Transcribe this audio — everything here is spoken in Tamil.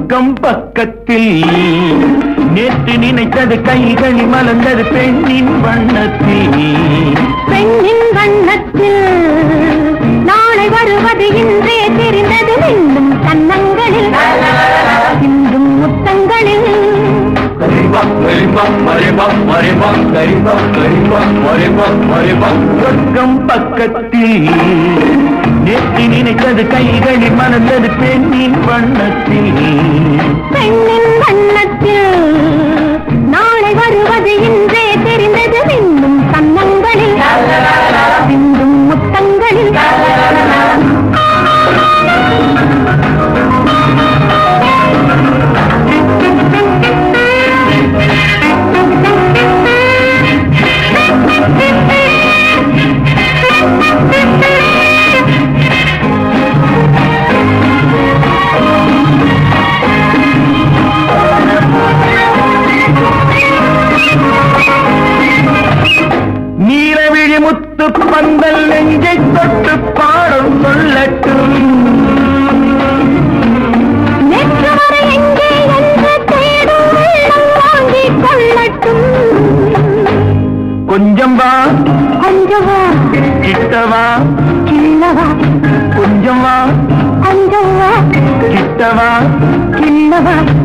சொர்க்கம் பக்கத்தில் நேற்று நினைத்தது கைகளில் மலர்ந்தது பெண்ணின் வண்ணத்தில் பெண்ணின் வண்ணத்தில் நாளை வருவது இன்றே தெரிந்தது இன்னும் கன்னங்களில் இன்றும் முத்தங்களில் சொர்க்கம் பக்கத்தில் நேற்று நினைத்தது கைகளில் மலர்ந்தது பெண்ணின் வண்ணத்தில் பெண்ணின் வண்ணத்தில் நாளை வருவது இன்றே தெரிந்தது இன்னும் கன்னங்களில் இன்றும் முத்தங்களில் நீலவிழி முத்து பந்தல் நெஞ்சை தொட்டு பாடும் சொல்லட்டும் நேற்று வரை எங்கே என்று தேடும் உள்ளம் வாங்கிக் கொள்ளட்டும் கொஞ்சம் வா கொஞ்சவா கிட்டவா கிள்ளவா கொஞ்சம் வா கொஞ்சவா கிட்டவா கிள்ளவா